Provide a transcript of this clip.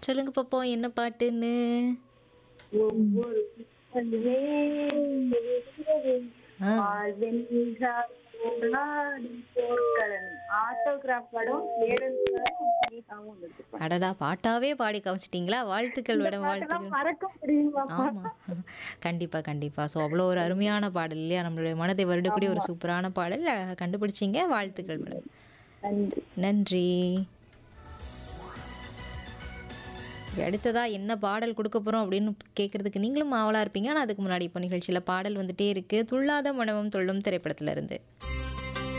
சொல்லுங்க பாப்போம் என்ன பாட்டுன்னு ஒவ்வொரு புத்தகமே எழுதுகிறது. ஆ. வாழ்வென்றால் போராடி போர்க்களம் ஆட்டோகிராஃப் படம் வேடன் சாங்கும் இருக்கு அடடா பாட்டாவே பாடி காமிச்சிட்டீங்களா வாழ்த்துக்கள் மேடம் அதெல்லாம் வாழ்த்துக்கள் மறக்க முடியுமா ஆமா கண்டிப்பா கண்டிப்பா ஸோ அவ்வளோ ஒரு அருமையான பாடல் இல்லையா நம்மளுடைய மனதை வருடக்கூடிய ஒரு சூப்பரான பாடல் அழகா கண்டுபிடிச்சீங்க வாழ்த்துக்கள் மேடம் நன்றி நன்றி அடுத்ததா என்ன பாடல் கொடுக்க போறோம் அப்படின்னு கேட்கறதுக்கு நீங்களும் ஆவலா இருப்பீங்க ஆனால் அதுக்கு முன்னாடி இப்போ நிகழ்ச்சியில பாடல் வந்துட்டே இருக்கு துள்ளாத மனமும் தொல்லும் திரைப்படத்துல இருந்து